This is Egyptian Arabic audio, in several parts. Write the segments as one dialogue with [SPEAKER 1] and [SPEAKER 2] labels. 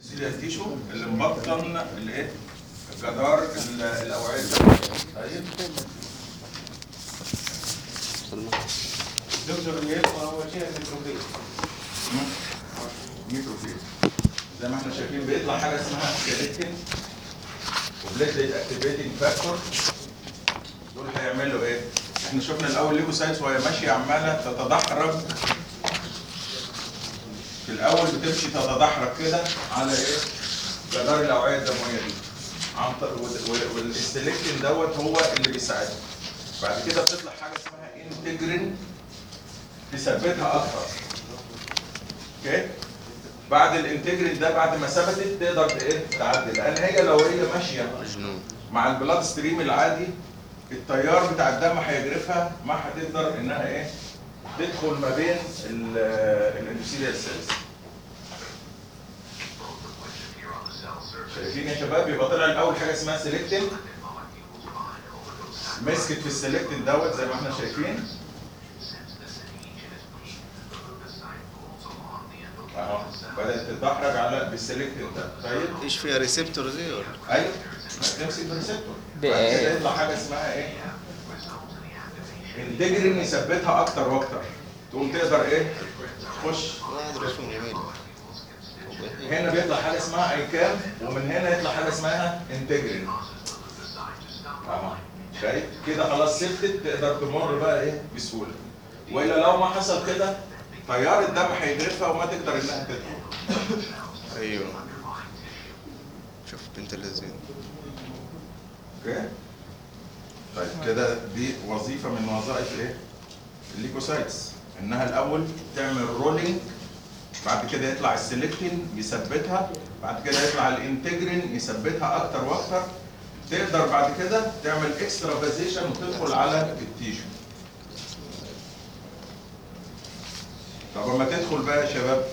[SPEAKER 1] سيليا تيشو اللي مبطن الايه جدار ال- الاوعيه الدمويه طيب
[SPEAKER 2] دكتور اللي يبقى هو شيء ميكروبيل
[SPEAKER 1] ميكروفيل زي ما احنا شايفين بيطلع حاجه اسمها سيلكتين وبليتليت اكتيفيتنج فاكتور دول هيعملوا ايه؟ احنا شفنا الاول ليكوسايتس وهي ماشيه عماله تتدحرج في الاول بتمشي تتدحرج كده على ايه؟ جدار الاوعيه الدمويه دي عن طريق وال- وال- والستلكتين دوت هو اللي بيساعدها بعد كده بتطلع حاجه اسمها انتجرين تثبتها اكتر اوكي بعد الانتجرين ده بعد ما ثبتت تقدر ت- ايه تعدي لان هي لو هي ماشيه مع البلاد ستريم العادي التيار بتاع الدم هيجرفها ما هتقدر انها ايه تدخل ما بين الاندوثيليال سيلز شايفين يا شباب يبقى طلع الاول حاجه اسمها سيلكتين مسكت في السيلكتين دوت زي ما احنا شايفين اهو بدات تتدحرج على بالسيلكتين ده طيب
[SPEAKER 3] ايش فيها ريسبتور دي ولا؟
[SPEAKER 1] ايوه هتمسك بريسبتور
[SPEAKER 4] بإيه؟
[SPEAKER 1] بعد كده يطلع حاجه اسمها ايه؟ انتجرين يثبتها اكتر واكتر تقوم تقدر ايه؟ تخش
[SPEAKER 3] ما ادري شو جميل
[SPEAKER 1] هنا بيطلع حاجه اسمها ايكام ومن هنا يطلع حاجه اسمها انتجرين اهو شايف كده خلاص سبتت تقدر تمر بقى ايه بسهوله والا لو ما حصل كده تيار الدم هيجرفها وما تقدر انها تدخل
[SPEAKER 3] ايوه شوف بنت اللذين
[SPEAKER 1] اوكي طيب كده دي وظيفه من وظائف ايه الليكوسايتس انها الاول تعمل رولينج بعد كده يطلع السيلكتين يثبتها بعد كده يطلع الانتجرين يثبتها اكتر واكتر تقدر بعد كده تعمل اكسترا فازيشن وتدخل على التيشو طب اما تدخل بقى يا شباب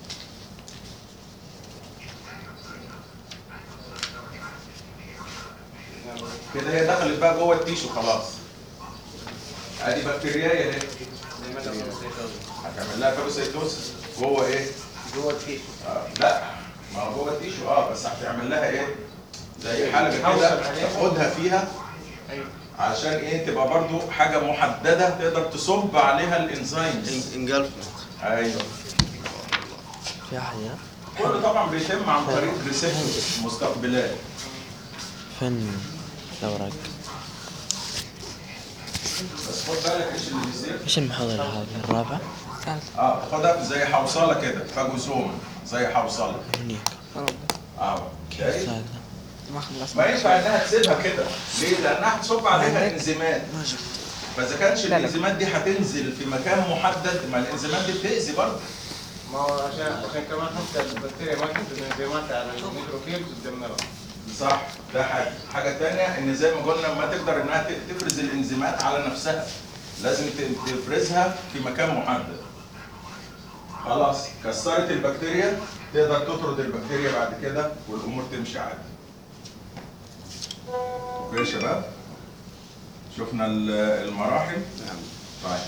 [SPEAKER 1] كده هي دخلت بقى جوه التيشو خلاص ادي بكتيريا اهي هتعمل لها فاجوسيتوسيس جوه ايه؟
[SPEAKER 2] جوه الكيس
[SPEAKER 1] آه لا ما هو جوه التيشو اه بس هتعمل لها ايه؟ زي حلقه
[SPEAKER 2] تحوصل
[SPEAKER 1] كده
[SPEAKER 2] عليها.
[SPEAKER 1] تاخدها فيها
[SPEAKER 2] ايوه
[SPEAKER 1] علشان ايه تبقى برضو حاجه محدده تقدر تصب عليها الانزيمز
[SPEAKER 3] انجلفمنت
[SPEAKER 1] ايوه
[SPEAKER 4] في حاجة
[SPEAKER 1] كل طبعا بيتم عن طريق ريسبتور مستقبلات
[SPEAKER 4] فن الأوراق
[SPEAKER 1] بس خد بالك ايش اللي بيصير
[SPEAKER 4] ايش المحاضرة هذه الرابعة؟
[SPEAKER 1] اه خدها زي حوصله كده فاجوزوم زي حوصله
[SPEAKER 4] هنيك
[SPEAKER 1] اه شايف؟
[SPEAKER 4] الثالثة
[SPEAKER 5] ما خلصنا
[SPEAKER 1] ما ينفع انها تسيبها كده ليه؟ لانها هتصب عليها انزيمات
[SPEAKER 5] ما شفت
[SPEAKER 1] فاذا كانش
[SPEAKER 5] لا.
[SPEAKER 1] الانزيمات دي هتنزل في مكان محدد ما الانزيمات دي بتاذي برضه
[SPEAKER 2] ما هو عشان عشان كمان حتى البكتيريا ما تنزل الانزيمات على الميكروفيل تدمرها
[SPEAKER 1] صح ده حاجه حاجه ثانيه ان زي ما قلنا ما تقدر انها ت- تفرز الانزيمات على نفسها لازم ت- تفرزها في مكان محدد خلاص كسرت البكتيريا تقدر تطرد البكتيريا بعد كده والامور تمشي عادي اوكي يا شباب شفنا ال- المراحل
[SPEAKER 3] نعم
[SPEAKER 1] طيب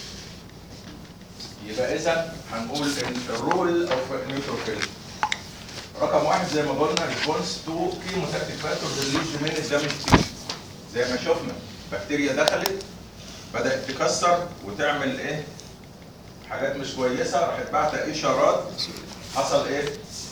[SPEAKER 1] يبقى اذا هنقول ان الرول اوف نيوتروفيل رقم واحد زي ما قلنا ريسبونس تو كيموتاكتيك فاكتورز ريليز من الدم تيشو زي ما شفنا بكتيريا دخلت بدات تكسر وتعمل ايه حاجات مش كويسه راحت باعته اشارات حصل ايه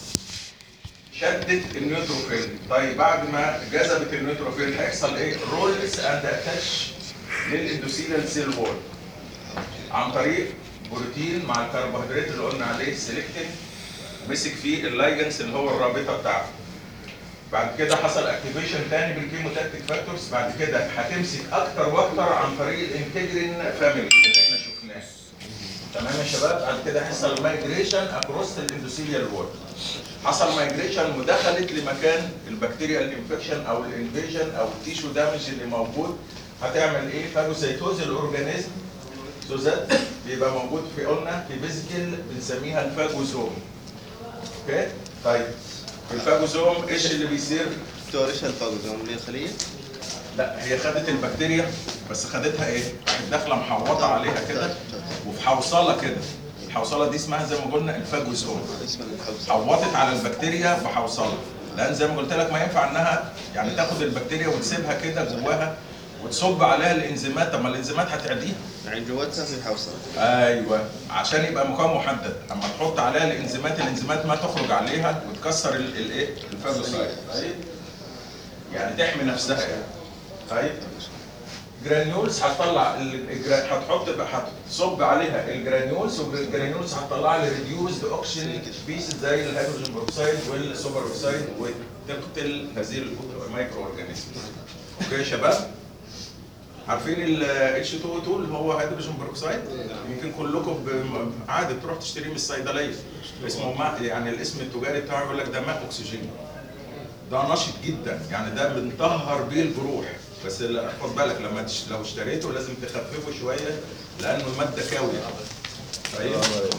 [SPEAKER 1] شدت النيوتروفيل طيب بعد ما جذبت النيوتروفيل هيحصل ايه رولز اند اتاتش للاندوثيليال سيل وول عن طريق بروتين مع الكربوهيدرات اللي قلنا عليه سيلكتين مسك فيه اللايجنس اللي هو الرابطه بتاعته بعد كده حصل اكتيفيشن تاني بالكيموتاكتيك فاكتورز بعد كده هتمسك اكتر واكتر عن طريق الانتجرين فاميلي اللي احنا شفناه تمام يا شباب بعد كده هيحصل مايجريشن اكروس الاندوثيليال وول حصل مايجريشن ودخلت لمكان البكتيريا الانفكشن او الانفيجن او التيشو دامج اللي موجود هتعمل ايه فاجوسيتوز الاورجانيزم سو ذات بيبقى موجود في قلنا في فيزيكال بنسميها الفاجوزوم اوكي طيب الفاجوزوم ايش اللي بيصير
[SPEAKER 3] دكتور ايش الفاجوزوم دي خليه؟
[SPEAKER 1] لا هي خدت البكتيريا بس خدتها ايه راحت داخله محوطه عليها كده وفي حوصله كده الحوصله دي اسمها زي ما قلنا الفاجوسوم
[SPEAKER 3] اسم الحبس
[SPEAKER 1] حوطت على البكتيريا بحوصله لان زي ما قلت لك ما ينفع انها يعني تاخد البكتيريا وتسيبها كده جواها وتصب عليها الانزيمات طب ما الانزيمات هتعديها
[SPEAKER 3] يعني جواتها في حوصلة
[SPEAKER 1] ايوه عشان يبقى مكون محدد اما تحط عليها الانزيمات الانزيمات ما تخرج عليها وتكسر ال- الايه الفاجوسايت طيب يعني تحمي نفسها يعني طيب جرانيولز هتطلع ال- الجرا- هتحط بقى هتصب عليها الجرانيولز والجرانيولز هتطلع لي ريديوزد اوكسجين سبيسيز زي الهيدروجين بروكسيد والسوبر اوكسيد وتقتل هذه المايكرو اورجانيزمز اوكي يا شباب عارفين ال H2O2 اللي هو هيدروجين بروكسيد يمكن كلكم ب- عادي بتروح تشتريه من الصيدليه اسمه ماء يعني الاسم التجاري بتاعه يقول لك ده ماء اكسجين ده نشط جدا يعني ده بنطهر بيه الجروح بس لا- خد بالك لما تش... لو اشتريته لازم تخففه شويه لانه ماده كاويه طيب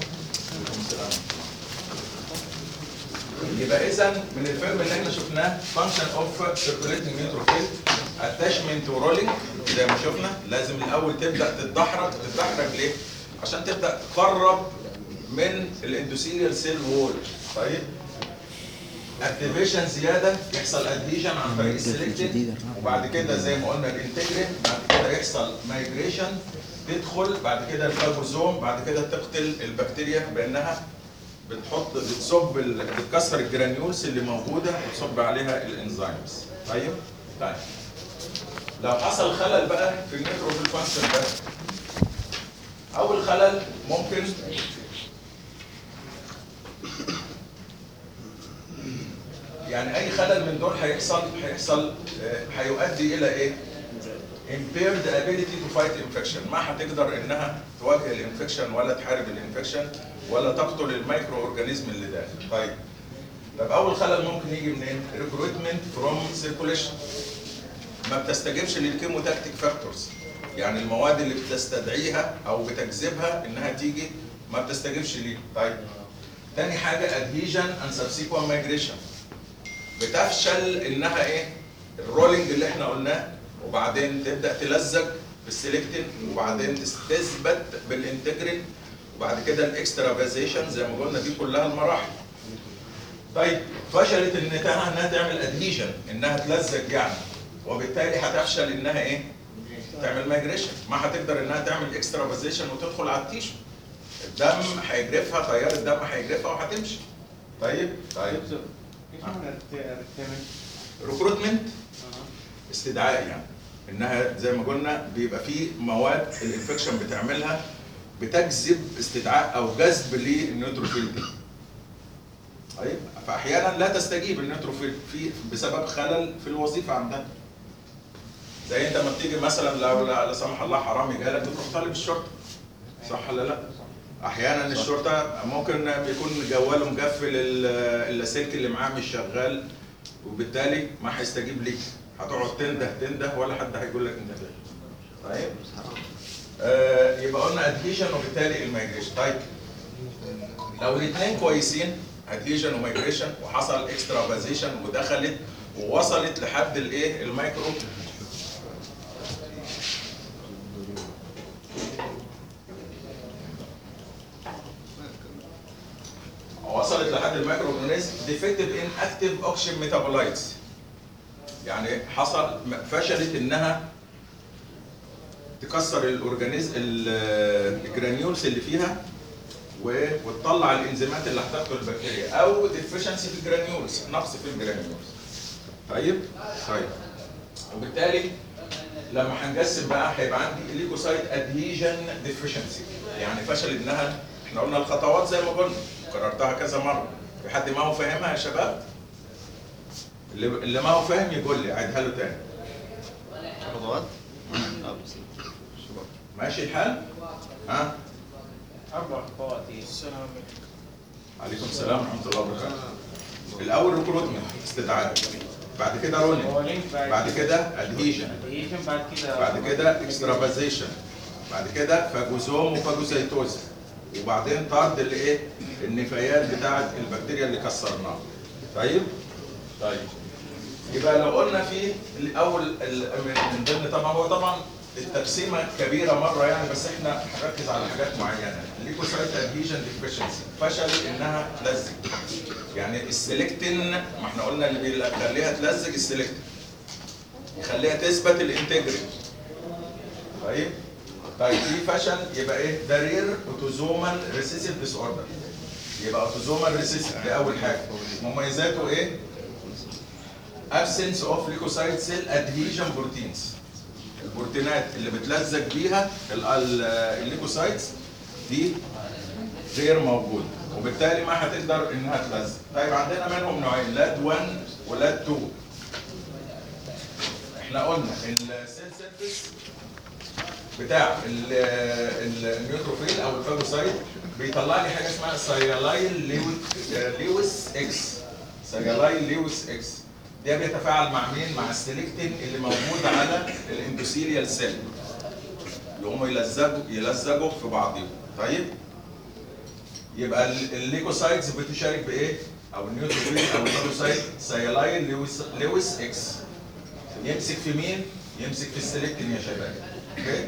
[SPEAKER 1] يبقى اذا من الفيلم اللي احنا شفناه فانكشن اوف سيركوليتنج نيوتروفيل اتاشمنت ورولينج زي ما شفنا لازم الاول تبدا تتدحرج تتدحرج ليه؟ عشان تبدا تقرب من الاندوثيليال سيل وول طيب اكتيفيشن زياده يحصل ادهيجن عن طريق السلكتين وبعد كده زي ما قلنا الانتجرين بعد كده يحصل مايجريشن تدخل بعد كده الفاجوزوم بعد كده تقتل البكتيريا بانها بتحط بتصب ال- بتكسر الجرانيولز اللي موجوده وتصب عليها الانزيمز طيب طيب لو حصل خلل بقى في النيتروفيل فانكشن ده اول خلل ممكن يعني اي خلل من دول هيحصل هيحصل آه، هيؤدي الى ايه؟ impaired ability to fight infection ما هتقدر انها تواجه الانفكشن ولا تحارب الانفكشن ولا تقتل الميكرو اورجانيزم اللي داخل طيب طب اول خلل ممكن يجي منين؟ recruitment from circulation ما بتستجيبش للكيموتاكتيك فاكتورز يعني المواد اللي بتستدعيها او بتجذبها انها تيجي ما بتستجيبش ليه طيب تاني حاجه adhesion and subsequent migration بتفشل انها ايه الرولينج اللي احنا قلناه وبعدين تبدا تلزق بالسلكتين وبعدين تثبت بالانتجرين وبعد كده الاكسترافازيشن زي ما قلنا دي كلها المراحل طيب فشلت انها انها تعمل ادهيجن انها تلزق يعني وبالتالي هتفشل انها ايه تعمل مايجريشن ما هتقدر انها تعمل اكسترافازيشن وتدخل على التيشو الدم هيجرفها تيار الدم هيجرفها وهتمشي طيب طيب
[SPEAKER 2] ايش معنى الريتيمنت؟
[SPEAKER 1] ريكروتمنت استدعاء يعني انها زي ما قلنا بيبقى في مواد الانفكشن بتعملها بتجذب استدعاء او جذب للنيوتروفيل دي طيب فاحيانا لا تستجيب النيوتروفيل في بسبب خلل في الوظيفه عندها زي انت لما بتيجي مثلا لو لا لا سمح الله حرامي جالك بتروح طالب الشرطه صح ولا لا؟ احيانا الشرطه ممكن بيكون جواله مقفل ال- اللاسلكي اللي معاه مش شغال وبالتالي ما هيستجيب ليك هتقعد تنده تنده ولا حد هيقول لك انت فين طيب آه يبقى قلنا ادهيشن وبالتالي المايجريشن طيب لو الاثنين كويسين ادهيشن ومايجريشن وحصل اكسترافازيشن ودخلت ووصلت لحد الايه المايكرو وصلت لحد المايكرو اورجانيزم ديفكتيف ان اكتيف اوكسجين ميتابولايتس يعني حصل فشلت انها تكسر الاورجانيزم ال- الجرانيولز اللي فيها و- وتطلع الانزيمات اللي هتقتل البكتيريا او ديفشنسي في الجرانيولز نقص في الجرانيولز طيب طيب وبالتالي لما هنقسم بقى هيبقى عندي ليكوسايت ادهيجن ديفيشنسي يعني فشل انها احنا قلنا الخطوات زي ما قلنا كررتها كذا مره في حد ما هو فاهمها يا شباب اللي اللي ما هو فاهم يقول لي عيدها له تاني
[SPEAKER 3] خطوات اه بس شباب
[SPEAKER 1] ماشي الحال ها
[SPEAKER 2] اربع خطوات هي
[SPEAKER 1] عليكم السلام ورحمه الله وبركاته الاول ريكروتمنت استدعاء بعد كده رولينج
[SPEAKER 2] رولينج
[SPEAKER 1] بعد كده ادهيجن
[SPEAKER 2] ادهيشن بعد كده
[SPEAKER 1] بعد كده اكسترافازيشن بعد كده فاجوزوم وفاجوسيتوز وبعدين طرد الايه النفايات بتاعه البكتيريا اللي كسرناها طيب طيب يبقى لو قلنا في الاول ال- من من ضمن طبعا هو طبعا التقسيمه كبيره مره يعني بس احنا هنركز على حاجات معينه الليكوسايت ادهيجن ديفيشنسي فشل انها تلزق يعني السلكتين ما احنا قلنا اللي بيخليها تلزق السلكتين يخليها تثبت الانتجريتي طيب طيب في فشل يبقى ايه ده رير اوتوزومال ريسيسيف ديس اوردر يبقى اوتوزومال ريسيسيف دي اول حاجه مميزاته ايه absence of leukocyte cell adhesion proteins البروتينات اللي بتلزق بيها ال- ال- الليكوسايتس دي غير موجوده وبالتالي ما هتقدر انها تلزق طيب عندنا منهم نوعين لاد 1 ولاد 2 احنا قلنا السيل سيرفيس بتاع ال- ال- النيوتروفيل او الفاجوسايت بيطلع لي حاجه اسمها سايلايل ليو- ليوس اكس سايلايل ليوس اكس ده بيتفاعل مع مين؟ مع السلكتين اللي موجود على الاندوثيليال سيل يقوموا يلزقوا يلزقوا في بعضهم طيب يبقى ال- الليكوسايتس بتشارك بايه؟ او النيوتروفيل او الفاجوسايت سايلايل ليوس ليوس اكس يمسك في مين؟ يمسك في السلكتين يا شباب اوكي؟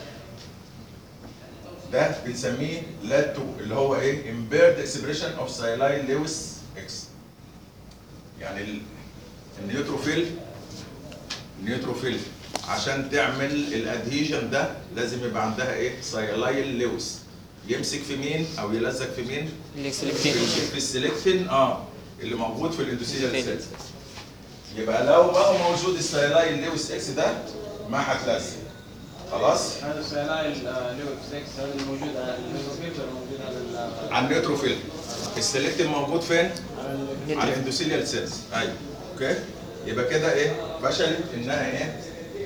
[SPEAKER 1] ده بنسميه لاد 2 اللي هو ايه؟ impaired expression of sialyl lewis x يعني ال- النيوتروفيل النيوتروفيل عشان تعمل الادهيجن ده لازم يبقى عندها ايه؟ سايلايل لويس يمسك في مين او يلزق في مين؟
[SPEAKER 4] اللي
[SPEAKER 1] في
[SPEAKER 4] سلكتين
[SPEAKER 1] في السلكتين اه اللي موجود في الاندوثيليال سيلز يبقى لو بقى موجود السايلايل لويس اكس ده ما هتلزق خلاص؟
[SPEAKER 2] هذا السيلايل ليو 6 هذا الموجود على النيوتروفيل ولا موجود على ال-
[SPEAKER 1] على النيوتروفيل السلكتين موجود فين؟
[SPEAKER 2] على ال-
[SPEAKER 1] على الاندوثيليال سيلز ايوه اوكي يبقى كده ايه فشلت انها ايه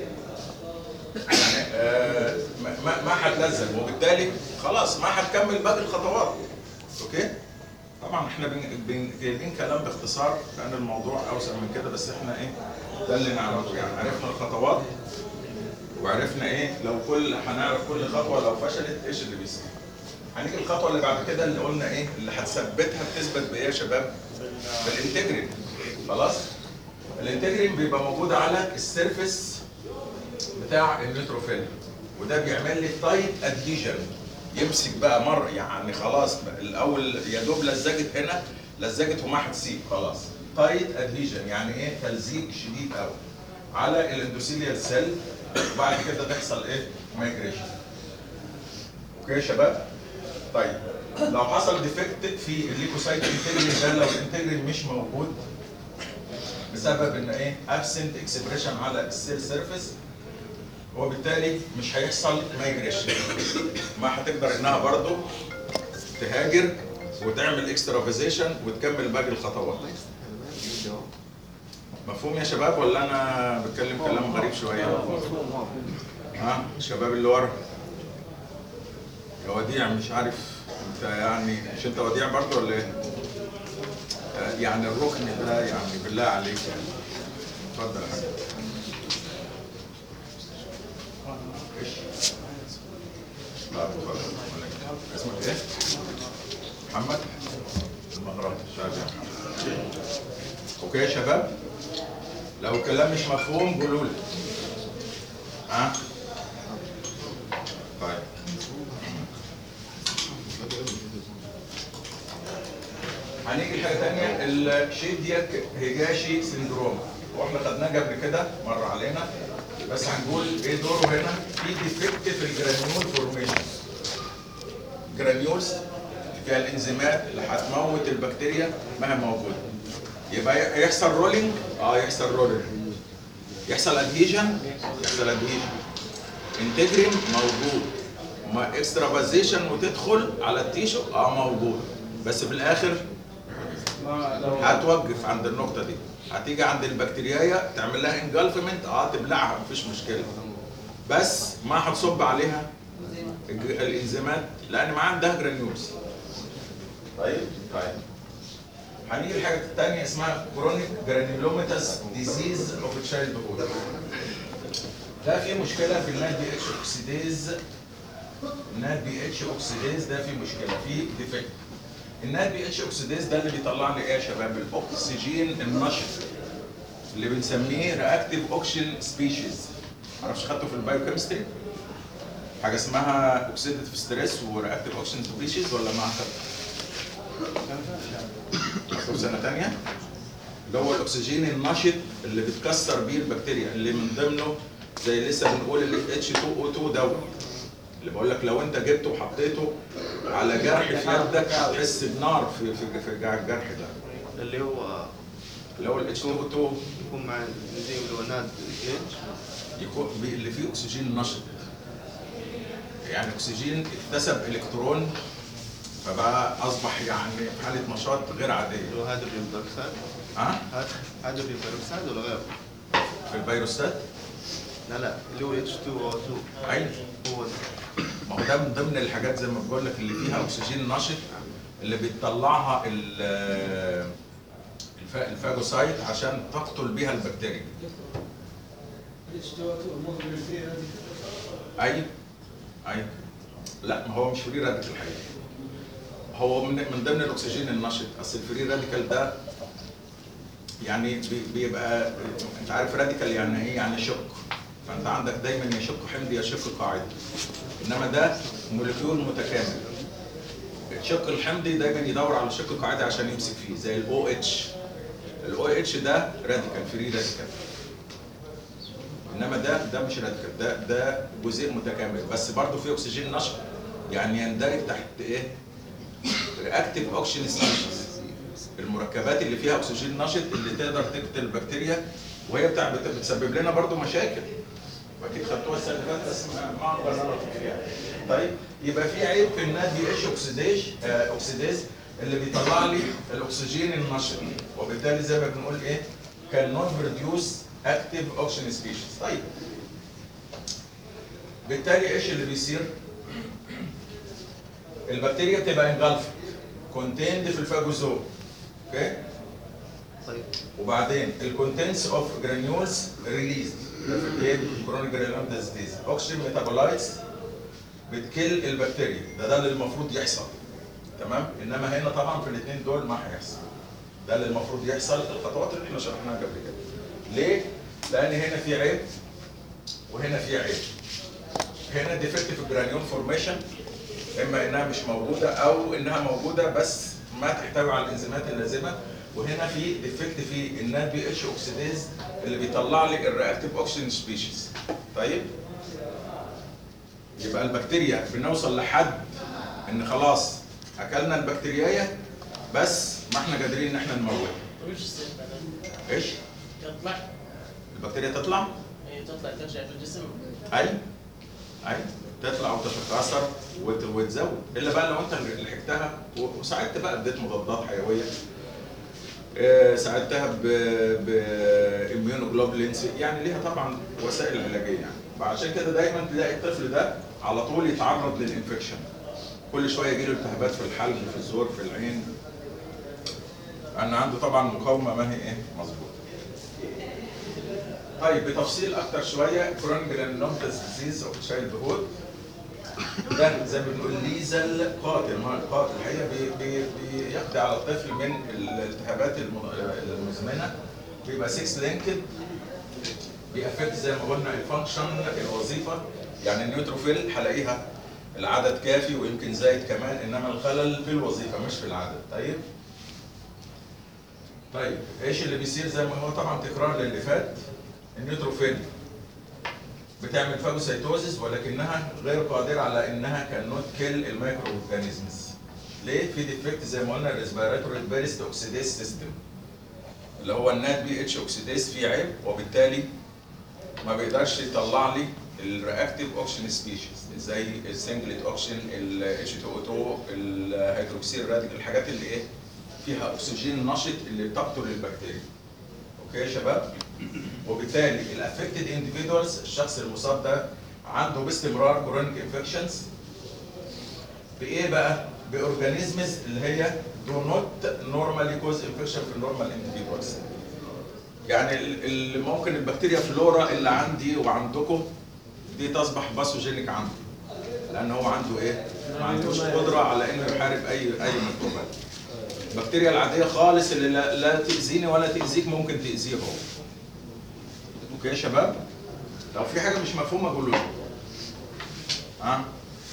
[SPEAKER 1] يعني آه ما ما- ما هتلزق وبالتالي خلاص ما هتكمل باقي الخطوات اوكي طبعا احنا بن- بن- جايبين كلام باختصار لان الموضوع اوسع من كده بس احنا ايه ده اللي نعرفه يعني عرفنا الخطوات وعرفنا ايه لو كل هنعرف كل خطوه لو فشلت ايش اللي بيصير هنيجي الخطوه اللي بعد كده اللي قلنا ايه اللي هتثبتها بتثبت بايه يا شباب بالانتجرين خلاص الانتجرين بيبقى موجود على السيرفيس بتاع النيوتروفيل وده بيعمل لي تايت ادهيجن يمسك بقى مره يعني خلاص بقى الاول يا دوب لزقت هنا لزقت وما هتسيب خلاص تايت ادهيجن يعني ايه تلزيق شديد قوي على الاندوثيليال سيل وبعد كده تحصل ايه مايجريشن اوكي يا شباب طيب لو حصل ديفكت في الليكوسايت انتجرين ده لو الانتجرين مش موجود بسبب ان ايه ابسنت اكسبريشن على السيل سيرفيس وبالتالي مش هيحصل مايجريشن ما هتقدر انها برضو تهاجر وتعمل اكسترافيزيشن وتكمل باقي الخطوات مفهوم يا شباب ولا انا بتكلم كلام غريب شويه ها الشباب اللي ورا يا وديع مش عارف انت يعني مش انت وديع برضه ولا ايه؟ آه، يعني الركن ده يعني بالله عليك يعني اتفضل يا حاج ايش؟ لا اتفضل اسمك ايه؟ محمد؟ المغرب شايف يا محمد اوكي يا شباب؟ لو الكلام مش مفهوم قولوا لي ها؟ طيب هنيجي لحاجه ثانيه الشيدياك هيجاشي سندروم واحنا خدناه قبل كده مر علينا بس هنقول ايه دوره هنا في ديفكت في الجرانيول فورميشن جرانيولز فيها الانزيمات اللي هتموت البكتيريا ما هي موجوده يبقى يحصل رولينج اه يحصل رولينج يحصل ادهيجن يحصل ادهيجن انتجرين موجود ما اكسترافازيشن وتدخل على التيشو اه موجود بس في الاخر
[SPEAKER 2] ما لو
[SPEAKER 1] هتوقف عند النقطه دي هتيجي عند البكتيريايه تعمل لها انجلفمنت اه تبلعها مفيش مشكله بس ما هتصب عليها الج- الانزيمات لان ما عندها جرانيولز طيب طيب هنيجي لحاجه ثانيه اسمها كرونيك جرانيولوميتاس ديزيز اوف تشايلد هود ده في مشكله في النات بي اتش اوكسيديز النات بي اتش اوكسيديز ده في مشكله في ديفكت النات بي اتش اوكسيديز ده اللي بيطلع لي ايه يا شباب الاكسجين النشط اللي بنسميه رياكتيف اوكسجين سبيشيز معرفش خدته في البايوكيمستري حاجه اسمها اوكسيديتيف ستريس ورياكتيف اوكسجين سبيشيز ولا ما خدته سنه ثانيه اللي هو الاكسجين النشط اللي بتكسر بيه البكتيريا اللي من ضمنه زي لسه بنقول ال H2O2 دوت اللي بقول لك لو انت جبته وحطيته على جرح في يدك هتحس بنار في في في الجرح ده
[SPEAKER 3] اللي هو
[SPEAKER 1] اللي هو ال H2O2
[SPEAKER 3] يكون مع الانزيم اللي هو ناد جيج
[SPEAKER 1] يكون بي- اللي فيه اكسجين نشط يعني اكسجين اكتسب الكترون فبقى اصبح يعني في حاله نشاط غير عاديه
[SPEAKER 3] اللي هو هيدروجين بيروكسيد
[SPEAKER 1] ها
[SPEAKER 3] هاد- هيدروجين بيروكسيد ولا غيره؟
[SPEAKER 1] في الفيروسات
[SPEAKER 3] لا لا اللي هو H2O2
[SPEAKER 1] ايوه
[SPEAKER 3] هو ده.
[SPEAKER 1] ما هو ده من ضمن الحاجات زي ما بقول لك اللي فيها اكسجين نشط اللي بتطلعها ال- الف- الفاجوسايت عشان تقتل بيها البكتيريا ايوه ايوه لا ما هو مش فري راديكال الحقيقه هو من من ضمن الاكسجين النشط اصل الفري راديكال ده يعني بي- بيبقى انت عارف راديكال يعني ايه يعني شق فانت عندك دايما يا شق حمضي يا شق قاعدي انما ده مولكيول متكامل الشق الحمضي دايما يدور على شق قاعدي عشان يمسك فيه زي الاو اتش الاو اتش ده راديكال فري راديكال انما ده ده مش راديكال ده ده جزيء متكامل بس برضه فيه اكسجين نشط يعني يندرج تحت ايه؟ رياكتيف اوكسجين سبيشيز المركبات اللي فيها اكسجين نشط اللي تقدر تقتل البكتيريا وهي بتاع بت- بتسبب لنا برضه مشاكل واكيد خدتوها السنه اللي فاتت بس ما ما اقدر أعرف فيها طيب يبقى في عيب في الناد بي اتش اوكسيديش آه، اوكسيديز اللي بيطلع لي الاكسجين النشط وبالتالي زي ما بنقول ايه كان نوت بروديوس اكتيف اوكسجين سبيشيز طيب بالتالي ايش اللي بيصير؟ البكتيريا بتبقى انجلفت كونتيند في الفاجوزوم اوكي
[SPEAKER 3] طيب
[SPEAKER 1] وبعدين الكونتنتس اوف جرانيولز ريليز ده في الايه كرونيك جرانيولوم ديزيز اوكسجين ميتابولايتس بتكل البكتيريا ده ده اللي المفروض يحصل تمام انما هنا طبعا في الاثنين دول ما هيحصل ده اللي المفروض يحصل الخطوات اللي احنا شرحناها قبل كده ليه لان هنا في عيب وهنا في عيب هنا ديفكتيف جرانيول فورميشن اما انها مش موجوده او انها موجوده بس ما تحتوي على الانزيمات اللازمه وهنا في ديفكت في النات بي اتش اوكسيديز اللي بيطلع لي الرياكتيف اوكسجين سبيشيز طيب يبقى البكتيريا بنوصل لحد ان خلاص اكلنا البكتيريايه بس ما احنا قادرين ان احنا نموتها
[SPEAKER 5] وش يصير بعدين؟
[SPEAKER 1] ايش
[SPEAKER 5] تطلع
[SPEAKER 1] البكتيريا تطلع
[SPEAKER 5] إيه، تطلع ترجع في الجسم
[SPEAKER 1] اي اي تطلع وتتكاثر وت- وتزود الا بقى لو انت اللي لحقتها و- وساعدت بقى اديت مضادات حيويه آه، ساعدتها ب باميونوجلوبولينز يعني ليها طبعا وسائل علاجيه يعني فعشان كده دايما تلاقي الطفل ده على طول يتعرض للانفكشن كل شويه يجي له التهابات في الحلق في الزور في العين ان عنده طبعا مقاومه ما هي ايه مظبوطه طيب بتفصيل اكتر شويه كرونيك جرانيولوماتوس ديزيز اوف تشايلد هود ده زي ما بنقول ليزل قاتل ما قاتل الحقيقه بي بي بيقضي على الطفل من الالتهابات الم- المزمنه بيبقى 6 لينكد بيأفكت زي ما قلنا الفانكشن الوظيفه يعني النيوتروفيل هلاقيها العدد كافي ويمكن زايد كمان انما الخلل في الوظيفه مش في العدد طيب طيب ايش اللي بيصير زي ما هو طبعا تكرار للي فات النيوتروفيل بتعمل فاجوسيتوزيس ولكنها غير قادره على انها كان نوت كيل المايكرو اورجانيزمز ليه في ديفكت زي ما قلنا الريسبيراتوري بيرست اوكسيديز سيستم اللي هو النات بي اتش اوكسيديز فيه عيب وبالتالي ما بيقدرش يطلع لي الرياكتيف اوكسجين سبيشيز زي السنجلت اوكسجين ال اتش 2 او 2 الهيدروكسيل راديكال الحاجات اللي ايه فيها اكسجين نشط اللي بتقتل البكتيريا اوكي يا شباب وبالتالي الافكتد انديفيدوالز الشخص المصاب ده عنده باستمرار كورونيك انفكشنز بايه بقى؟ باورجانيزمز اللي هي دو نوت نورمالي كوز انفكشن في النورمال انديفيدوالز يعني ال- اللي ممكن البكتيريا فلورا اللي عندي وعندكم دي تصبح باثوجينيك عنده لان هو عنده ايه؟ ما عندوش قدره على انه يحارب اي اي ميكروبات البكتيريا العاديه خالص اللي لا, لا تاذيني ولا تاذيك ممكن تاذيه هو اوكي يا شباب لو في حاجه مش مفهومه قولوا لي ها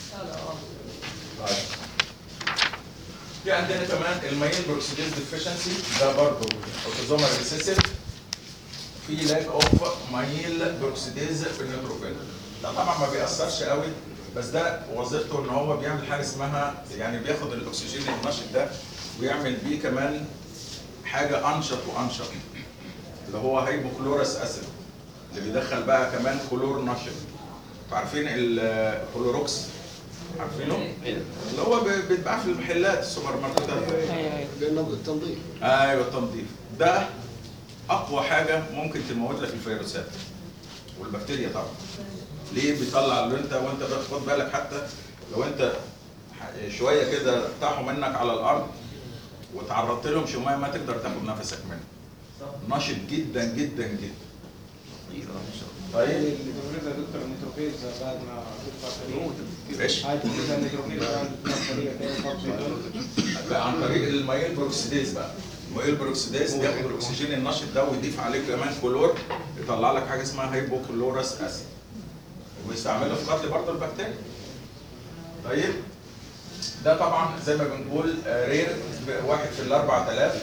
[SPEAKER 1] طيب في عندنا كمان المايل بروكسيديز ديفيشنسي ده برضه اوتوزومال ريسيسيف في لاك اوف مايل بروكسيديز في النيوتروفيل ده طبعا ما بيأثرش قوي بس ده وظيفته ان هو بيعمل حاجه اسمها يعني بياخد الاكسجين النشط ده ويعمل بيه كمان حاجه انشط وانشط اللي هو هيبوكلورس اسيد اللي بيدخل بقى كمان كلور نشط انتوا عارفين الكلوروكس عارفينه؟ اللي هو بي- بيتباع في المحلات السوبر ماركتات
[SPEAKER 6] التنظيف
[SPEAKER 1] ايوه التنظيف ده اقوى حاجه ممكن تموت لك الفيروسات والبكتيريا طبعا ليه بيطلع اللي انت وانت بتاخد بالك حتى لو انت ح- شويه كده طاحوا منك على الارض وتعرضت لهم شويه ما تقدر تاخد نفسك منه نشط جدا جدا جدا طيب
[SPEAKER 2] اللي بيفرزها دكتور النيتروفيز بعد ما تدفع فريق
[SPEAKER 1] ايش؟
[SPEAKER 2] هاي بتفرزها النيتروفيز بعد ما تدفع فريق كده فرق بيدل.
[SPEAKER 1] بقى عن طريق المايل بروكسيديز بقى المايل بروكسيديز ياخد الاكسجين النشط ده ويضيف عليه كمان كلور يطلع لك حاجه اسمها هيبوكلورس اسيد ويستعمله في قتل برضه البكتيريا طيب ده طبعا زي ما بنقول آه، رير واحد في ال 4000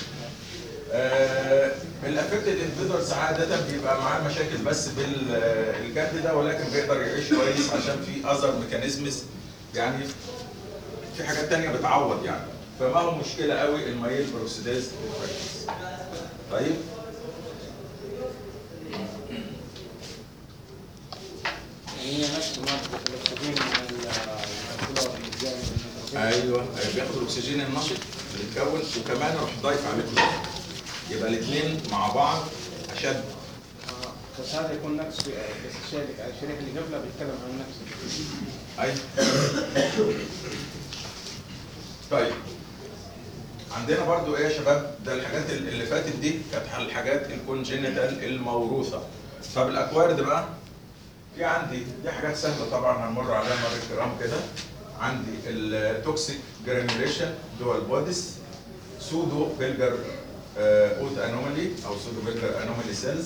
[SPEAKER 1] آه، الافكتد اندفيدوالز عاده بيبقى معاه مشاكل بس بالجد ده ولكن بيقدر يعيش كويس عشان في اذر ميكانيزمز يعني في حاجات تانية بتعوض يعني فما هو مشكلة قوي المايل بروكسيداز ديفكتس طيب
[SPEAKER 2] يعني هي نفس مادة الاكسجين من الكلور اللي جاي من النيتروفيز
[SPEAKER 1] ايوه بياخد الاكسجين النشط بيتكون وكمان يروح ضايف عليه كلور يبقى الاثنين مع بعض اشد
[SPEAKER 2] آه، بس هذا يكون نفس بس الشريك الشريك اللي قبله بيتكلم عن نفسه
[SPEAKER 1] ايوه طيب عندنا برضو ايه يا شباب ده الحاجات اللي فاتت دي كانت الحاجات الكونجينيتال الموروثه طب الاكوارد بقى في عندي دي حاجات سهله طبعا هنمر عليها مره الكرام كده عندي التوكسيك جرانيوليشن دول بوديس سودو بيلجر اوت انومالي او سودو بيلجر انومالي سيلز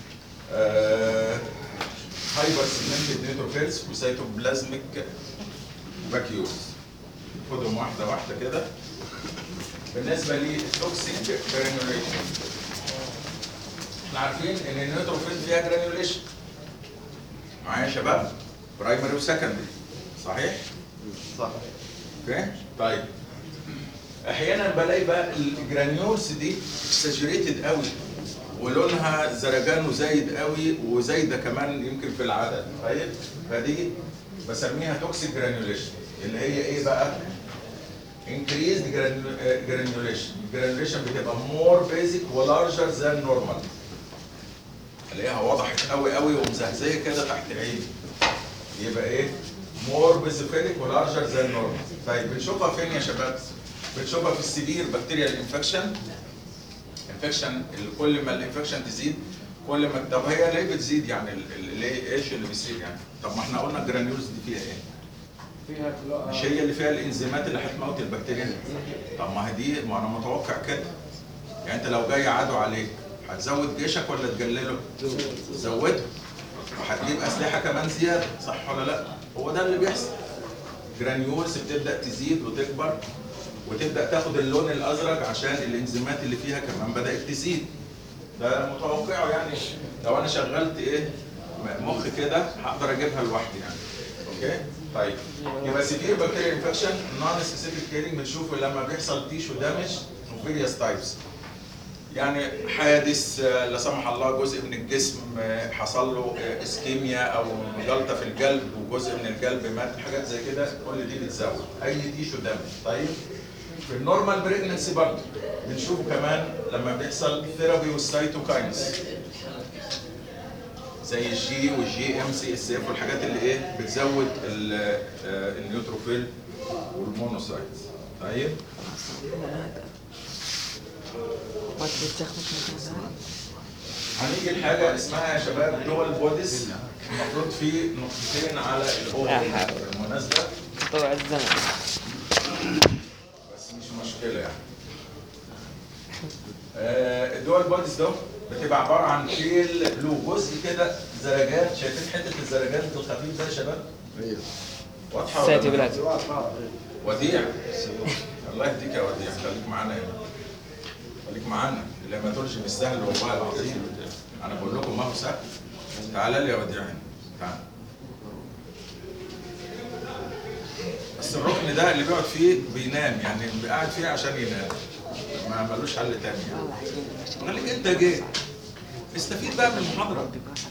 [SPEAKER 1] هايبر سيجمنتد نيوتروفيلز وسيتوبلازميك فاكيوز خدهم واحده واحده كده بالنسبه للتوكسيك جرانيوليشن احنا عارفين ان النيوتروفيل فيها جرانيوليشن معايا يا شباب برايمري وسكندري صحيح؟
[SPEAKER 3] صح
[SPEAKER 1] اوكي طيب احيانا بلاقي بقى الجرانيولز دي اكسجريتد قوي ولونها زرجان وزايد قوي وزايده كمان يمكن في العدد طيب فدي بسميها توكسيك جرانيوليشن اللي هي ايه بقى؟ increased granu- granulation الجرانيوليشن بتبقى more basic ولارجر than normal الاقيها وضحت قوي قوي ومزهزيه كده تحت عيني يبقى ايه مور بيزوفيليك ولارجر ذان نورمال طيب بنشوفها فين يا شباب بنشوفها في السيفير بكتيريال انفكشن انفكشن كل ما الانفكشن تزيد كل ما طب هي ليه بتزيد يعني ال- ال- ليه ايش اللي بيصير يعني طب ما احنا قلنا الجرانيولز دي فيها ايه
[SPEAKER 2] فيها كلو...
[SPEAKER 1] مش هي اللي فيها الانزيمات اللي هتموت البكتيريا طب ما هي دي ما انا متوقع كده يعني انت لو جاي عدو عليك هتزود جيشك ولا تقلله؟ زوده وهتجيب اسلحه كمان زياده صح ولا لا؟ هو ده اللي بيحصل جرانيولز بتبدا تزيد وتكبر وتبدا تاخد اللون الازرق عشان الانزيمات اللي فيها كمان بدات تزيد ده متوقعه يعني لو انا شغلت ايه مخ كده هقدر اجيبها لوحدي يعني اوكي طيب يبقى سيفير بكتيريا انفكشن نون سبيسيفيك كيرنج بنشوفه لما بيحصل تيشو دامج وفيريوس تايبس يعني حادث آه، لا سمح الله جزء من الجسم آه، حصل له آه، اسكيميا او جلطه في القلب وجزء من القلب مات حاجات زي كده كل دي بتزود اي تيشو دامج طيب في النورمال بريجننسي برضه بنشوفه كمان لما بيحصل ثيرابي والسايتوكاينز زي الجي والجي ام سي اس اف والحاجات اللي ايه بتزود ال- آه، النيوتروفيل والمونوسايتس طيب
[SPEAKER 4] ما تستخدم
[SPEAKER 1] هنيجي لحاجه اسمها يا شباب دول بوديس المفروض في نقطتين على الاو
[SPEAKER 4] لا حول.
[SPEAKER 1] بالمناسبه
[SPEAKER 4] طلع الزمن
[SPEAKER 1] بس مش مشكله يعني آه، الدول بوديز ده بتبقى عباره عن فيل بلو جزء كده زرجان شايفين حته الزرجان الخفيف ده يا شباب
[SPEAKER 6] ايوه
[SPEAKER 1] واضحه
[SPEAKER 4] ساتي
[SPEAKER 1] ولا لا؟
[SPEAKER 4] بلاد
[SPEAKER 1] وديع الله يهديك يا وديع خليك معانا هنا خليك معانا اللي ما تقولش مش سهل والله العظيم انا بقول لكم ما هو سهل تعالى لي يا وديع هنا تعالى بس الركن ده اللي بيقعد فيه بينام يعني قاعد فيه عشان ينام ما ملوش حل تاني يعني خليك انت جيت استفيد بقى من المحاضره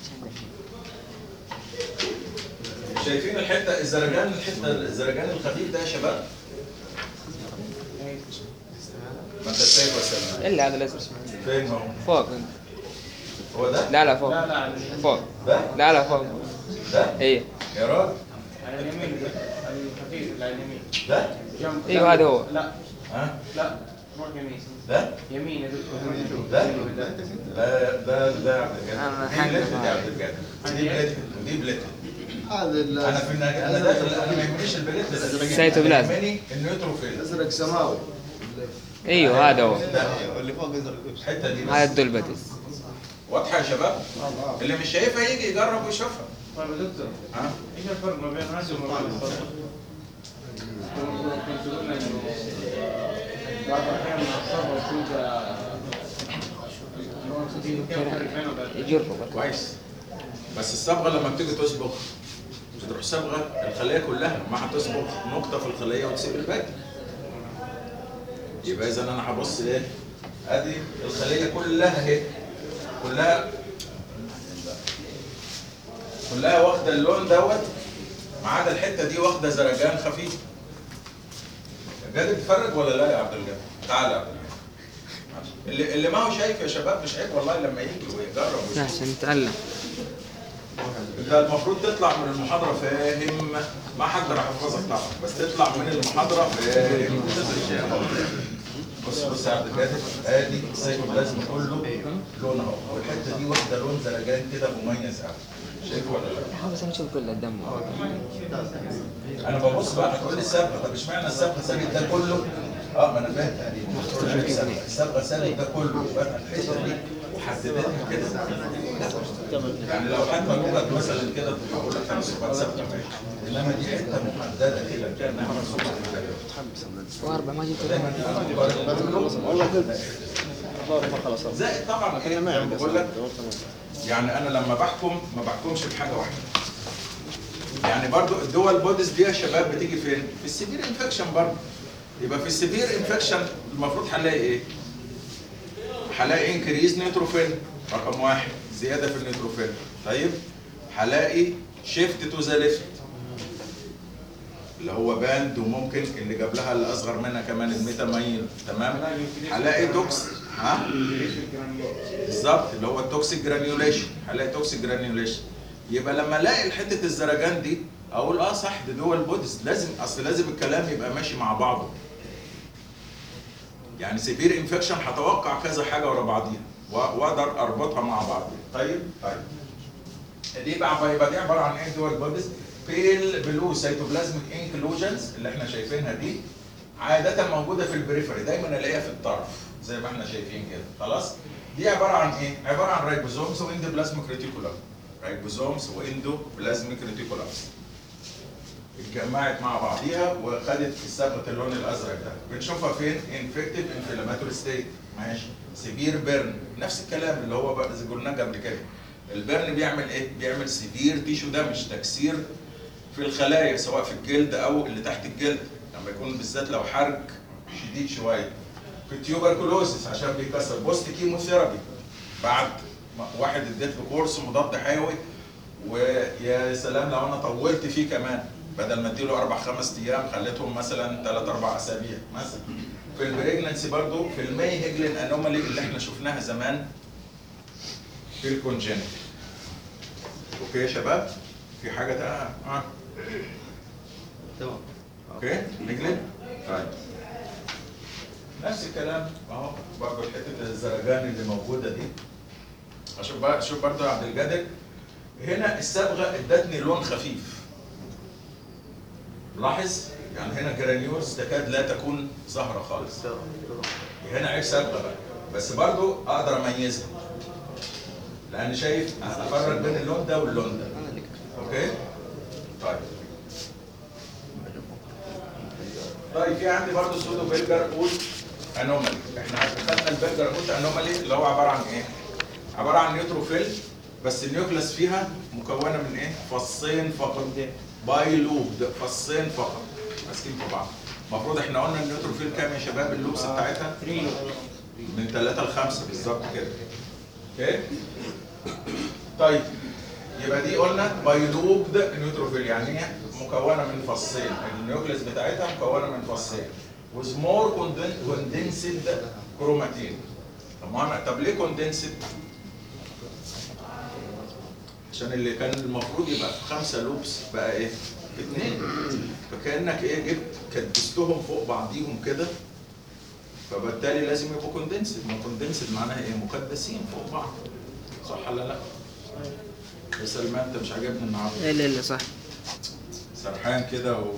[SPEAKER 1] شايفين الحته الزرجان الحته الزرجان الخفيف ده يا شباب ما انت شايف وسام
[SPEAKER 4] الا هذا الازرق
[SPEAKER 1] فين هو
[SPEAKER 4] فوق
[SPEAKER 1] هو ده
[SPEAKER 4] لا لا فوق
[SPEAKER 2] لا لا على
[SPEAKER 4] فوق
[SPEAKER 1] ده
[SPEAKER 4] لا لا فوق
[SPEAKER 1] ده
[SPEAKER 4] ايه
[SPEAKER 1] يا راجل
[SPEAKER 2] على اليمين الخفيف اللي على اليمين
[SPEAKER 1] ده
[SPEAKER 2] جنب
[SPEAKER 4] ايوه هذا هو
[SPEAKER 2] لا
[SPEAKER 1] ها
[SPEAKER 2] لا روح يمين
[SPEAKER 1] ده
[SPEAKER 2] يمين يا دكتور
[SPEAKER 1] ده ده ده ده عبد
[SPEAKER 4] أنا
[SPEAKER 1] الجليل دي
[SPEAKER 4] حاجة
[SPEAKER 1] بليتد يا عبد الجليل دي بليتد ودي بليتد
[SPEAKER 6] هذا
[SPEAKER 1] انا في النهاية انا داخل انا ما يهمنيش البليتد
[SPEAKER 4] سيتوبلازم.
[SPEAKER 1] يهمني النيوتروفيل
[SPEAKER 6] ازرق سماوي
[SPEAKER 4] ايوه هذا هو
[SPEAKER 3] اللي فوق ازرق
[SPEAKER 1] الحته دي
[SPEAKER 4] هذا
[SPEAKER 1] بس
[SPEAKER 4] الدولبتس
[SPEAKER 1] واضحه يا شباب اللي مش شايفها يجي يجرب ويشوفها
[SPEAKER 2] طيب يا دكتور
[SPEAKER 1] ها
[SPEAKER 2] ايش الفرق ما بين هذا وما بين الصدر؟ كنت قلنا انه بعض الاحيان الصدر يكون كيف الفرق بينه وبين
[SPEAKER 4] يجرب
[SPEAKER 1] كويس بس الصبغه لما بتيجي تصبغ بتروح صبغه الخليه كلها ما هتصبغ نقطه في الخليه وتسيب الباقي يبقى اذا انا هبص ايه ادي الخليه كلها اهي كلها كلها واخده اللون دوت ما عدا الحته دي واخده زرجان خفيف جاد تتفرج ولا لا يا عبد الجاد تعالى يا عبد الجاد اللي اللي ما هو شايف يا شباب مش عيب والله لما يجي ويجرب ويشوف.
[SPEAKER 4] لا عشان نتعلم
[SPEAKER 1] انت المفروض تطلع من المحاضرة فاهم ما حد راح يحفظك طبعا بس تطلع من المحاضرة فاهم بص بص يا عبد القادر ادي السيتوبلازم كله لون اهو والحتة دي واخدة لون زرجان كده مميز قوي شايفه ولا لا؟
[SPEAKER 4] بس انا اشوف كل الدم
[SPEAKER 1] انا ببص بقى هتقول لي الصبغه طب اشمعنى الصبغه سابت ده كله؟ اه ما انا فاهم تقريبا الصبغه الصبغه سابت ده كله يبقى أنا الحته دي وحددتها كده يعني لو حتى لغه مثلا كده تقول لك خمس صفات ثابته انما دي حته محدده كده كانها مرسومه كده
[SPEAKER 4] واربع ما جبت
[SPEAKER 1] دايما دي بقى-
[SPEAKER 6] والله كنت ما خلاص
[SPEAKER 1] زائد طبعا
[SPEAKER 6] انا ما عندي
[SPEAKER 1] بقول لك يعني انا لما بحكم ما بحكمش بحاجه واحده يعني برضو الدول بوديز دي يا شباب بتيجي فين في السيفير انفكشن برضو يبقى في السيفير انفكشن المفروض هنلاقي ايه هلاقي انكريز نيوتروفيل رقم واحد زياده في النيوتروفيل طيب هلاقي شيفت تو ذا ليفت اللي هو باند وممكن اللي جاب لها اللي اصغر منها كمان الميتامين تمام هلاقي توكس ها بالظبط اللي هو التوكسيك جرانيوليشن هلاقي توكسيك جرانيوليشن يبقى لما الاقي حته الزرجان دي اقول اه صح ده دول بوديز لازم اصل لازم الكلام يبقى ماشي مع بعضه يعني سيفير انفكشن هتوقع كذا حاجه ورا بعضيها و- واقدر اربطها مع بعض طيب طيب دي بقى يبقى دي عباره عن ايه دول بوديز بيل بلو سيتوبلازميك انكلوجنز اللي احنا شايفينها دي عاده موجوده في البريفري دايما الاقيها في الطرف زي ما احنا شايفين كده خلاص دي عباره عن ايه عباره عن رايبوزومز واندوبلازميك ريتيكولم رايبوزومز واندوبلازميك ريتيكولمز اتجمعت مع بعضيها وخدت صبغه اللون الازرق ده بنشوفها فين انفكتيف انفلاماتوري ستيت ماشي سيفير بيرن نفس الكلام اللي هو بقى زي قلنا قبل كده البرن بيعمل ايه بيعمل سيفير تيشو دامج تكسير في الخلايا سواء في الجلد او اللي تحت الجلد لما يكون بالذات لو حرق شديد شويه في التيوبركلوزس عشان بيكسر بوست كيموثيرابي بعد ما واحد اديت له كورس مضاد حيوي ويا سلام لو انا طولت فيه كمان بدل ما اديله اربع خمس ايام خليتهم مثلا ثلاث اربع اسابيع مثلا في البريجننسي برضو في المي هيجلين انومالي اللي احنا شفناها زمان في الكونجنت اوكي يا شباب في حاجه تانية اه
[SPEAKER 3] تمام
[SPEAKER 1] اوكي نجلب طيب نفس الكلام اهو برضه حته الزرجان اللي موجوده دي اشوف بقى شوف برضه يا عبد الجادر هنا الصبغه ادتني لون خفيف لاحظ يعني هنا جرانيولز تكاد لا تكون ظاهره خالص هنا عيب صبغه بقى بس برضه اقدر اميزها لان شايف افرق بين اللون ده واللون ده اوكي طيب طيب في عندي برضه سودو بيلجر اوت انومالي احنا خدنا البيلجر اوت انومالي اللي هو عباره عن ايه عباره عن نيوتروفيل بس النيوكلس فيها مكونه من ايه فصين فقط باي لوب فصين فقط ماسكين في بعض المفروض احنا قلنا النيوتروفيل كام يا شباب اللوبس بتاعتها من 3 ل 5 بالظبط كده اوكي طيب يبقى دي قلنا بايلوبد نيوتروفيل يعني هي مكونه من فصين النيوكليس بتاعتها مكونه من فصين with more conden- condensed chromatin طب ما انا طب ليه كوندنسد؟ عشان اللي كان المفروض يبقى في خمسه لوبس بقى ايه؟ في اثنين فكانك ايه جبت كدستهم فوق بعضيهم كده فبالتالي لازم يبقوا كوندنسد ما كوندنسد معناها ايه؟ مكدسين فوق بعض صح ولا لا؟ يا سلمان انت مش عاجبني النهارده
[SPEAKER 4] لا لا لا صح
[SPEAKER 1] سرحان كده و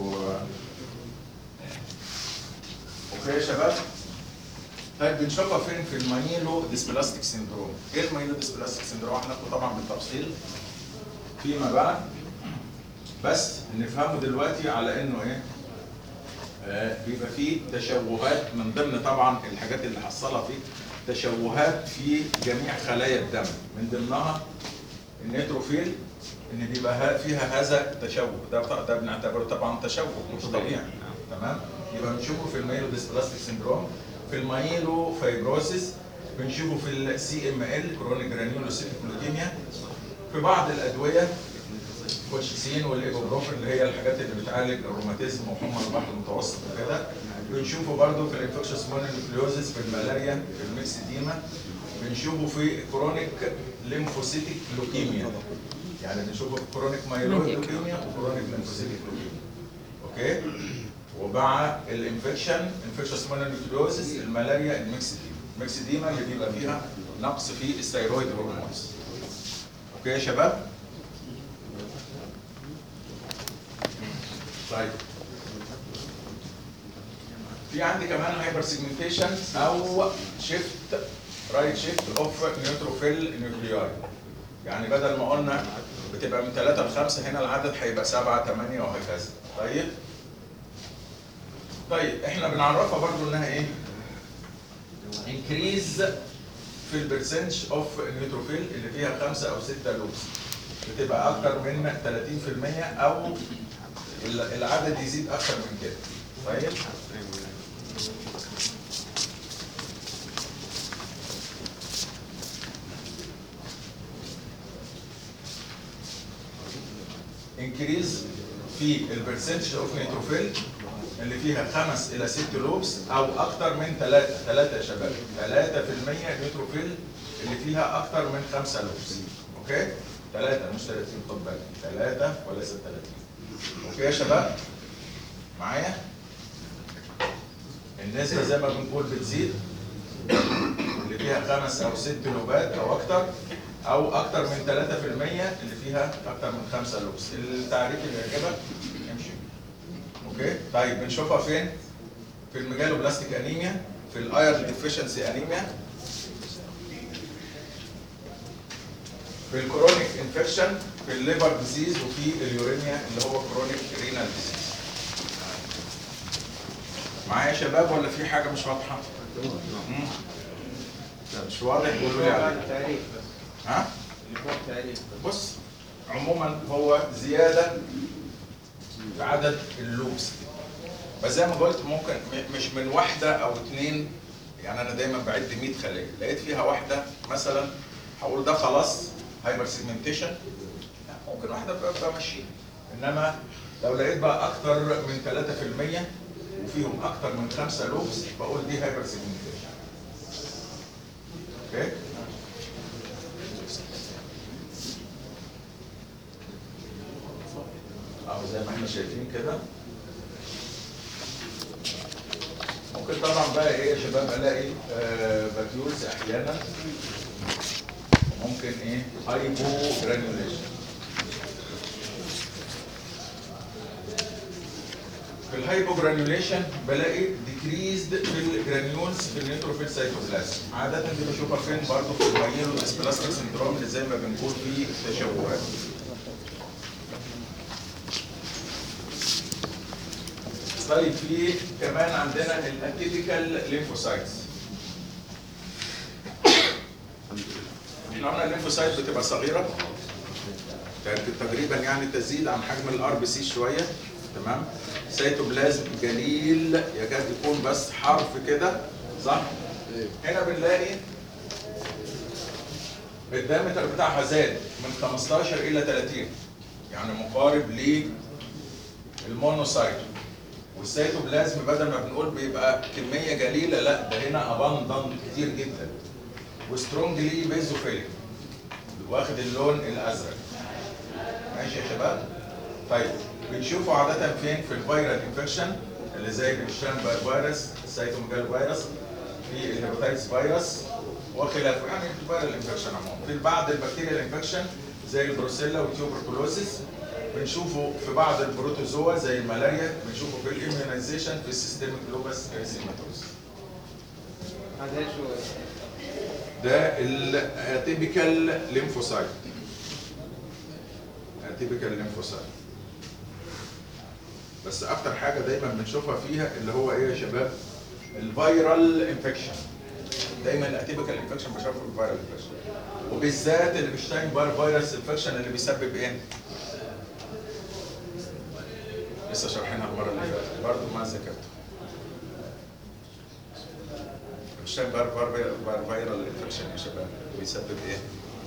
[SPEAKER 1] اوكي يا شباب طيب بنشوفها فين في المايلو ديسبلاستيك سيندروم ايه المايلو ديسبلاستيك سيندروم هناخده طبعا بالتفصيل فيما بعد بس نفهمه دلوقتي على انه ايه آه بيبقى فيه تشوهات من ضمن طبعا الحاجات اللي حصلها فيه تشوهات في جميع خلايا الدم من ضمنها النيتروفيل ان بيبقى ها- فيها هذا التشوه ده ط- ده بنعتبره طبعا تشوه مش طبيعي تمام يبقى بنشوفه في المايلو ديسبلاستيك سيندروم في المايلو فايبروسيس بنشوفه في السي ام ال كرونيك جرانيولوسيتيك لوكيميا في بعض الادويه كوتشيسين والايبوبروفين اللي هي الحاجات اللي بتعالج الروماتيزم وحمى البحر المتوسط وكده بنشوفه برضه في الانفكشوس مونونيوكليوزيس في الملاريا في الميكسيديما بنشوفه في كرونيك ليمفوسيتيك لوكيميا يعني بنشوفه في كرونيك مايلويد لوكيميا وكرونيك ليمفوسيتيك لوكيميا اوكي ومع الانفكشن انفكشوس مونونيوكليوزيس الملاريا الميكسيديما الميكسيديما اللي بيبقى فيها نقص في الثيرويد هرمونز اوكي يا شباب طيب في عندي كمان هايبر سيجمنتيشن او شيفت رايت شيفت اوف نيوتروفيل نيوكلياي يعني بدل ما قلنا بتبقى من 3 ل 5 هنا العدد هيبقى 7 8 وهكذا طيب طيب احنا بنعرفها برضو انها ايه انكريز في البرسنتج اوف نيوتروفيل اللي فيها 5 او 6 لوبس بتبقى اكتر من 30% او ال- العدد يزيد اكتر من كده طيب انكريز في البرسنتج اوف نيتروفيل اللي فيها خمس الى ست لوبس او اكتر من ثلاثه ثلاثه يا شباب 3% نيتروفيل اللي فيها اكتر من خمسه لوبس اوكي ثلاثه مش 30 خد بالك ثلاثه وليس 30 اوكي يا شباب معايا النسبه زي ما بنقول بتزيد اللي فيها خمس او ست لوبات او اكتر او اكتر من 3% اللي فيها اكتر من خمسه لوبس التعريف اللي يعجبك امشي اوكي طيب بنشوفها فين في الميجالو بلاستيك انيميا في الايرن ديفيشنسي انيميا في الكرونيك انفكشن في الليفر ديزيز وفي اليوريميا اللي هو كرونيك رينال ديزيز معايا يا شباب ولا في حاجه مش واضحه؟ مم. لا مش واضح قولوا لي عليه
[SPEAKER 2] تعريف بس
[SPEAKER 1] ها؟
[SPEAKER 2] اللي فوق تعريف بس
[SPEAKER 1] بص عموما هو زياده في عدد اللوبس بس زي ما قلت ممكن م- مش من واحده او اتنين يعني انا دايما بعد 100 خليه لقيت فيها واحده مثلا هقول ده خلاص هايبر سيجمنتيشن ممكن واحده ب- بمشيها انما لو لقيت بقى اكتر من 3% وفيهم اكتر من خمسه لوبس بقول دي هايبر سيجمنتيشن اوكي اهو زي ما احنا شايفين كده ممكن طبعا بقى ايه يا شباب الاقي آه بكيولز احيانا ممكن ايه هايبو جرانيوليشن في الهايبوجرانيوليشن بلاقي ديكريزد في الجرانيولز في النيوتروفيل سايتوبلازم عاده دي بشوفها فين برضه في المايلو ديسبلاستيك سندروم اللي زي ما بنقول فيه تشوهات طيب في كمان عندنا الاتيبيكال ليمفوسايتس احنا قلنا الليمفوسايت بتبقى صغيره كانت تقريبا يعني تزيد عن حجم الار بي سي شويه تمام سيتوبلازم جليل يكاد يكون بس حرف كده صح هنا بنلاقي الدايمتر بتاعها زاد من 15 الى 30 يعني مقارب للمونوسايت والسيتوبلازم بدل ما بنقول بيبقى كميه جليله لا ده هنا اباندن كتير جدا وسترونجلي بيزوفيليك واخد اللون الازرق ماشي يا شباب طيب بنشوفه عاده فين في الفيرال انفكشن اللي زي الشامبر فيروس السيتوميجال فيروس في الهيباتيتس فيروس وخلافه يعني الفيرال انفكشن عموما في بعض البكتيريا انفكشن زي البروسيلا والتيوبركلوزيس بنشوفه في بعض البروتوزوا زي الملاريا بنشوفه في الاميونيزيشن في السيستميك لوبس اريثيماتوس
[SPEAKER 2] هذا ايش هو؟
[SPEAKER 1] ده الاتيبيكال ليمفوسايت اتيبيكال ليمفوسايت بس اكتر حاجه دايما بنشوفها فيها اللي هو ايه يا شباب الفيرال انفكشن دايما الاتيبيكال انفكشن بشوفه في الفيرال انفكشن وبالذات اللي بيشتاين بار فيروس انفكشن اللي بيسبب ايه لسه شارحينها المره اللي فاتت برضه ما ذكرته الشاي بار بار بار فايرال انفكشن يا شباب بيسبب ايه؟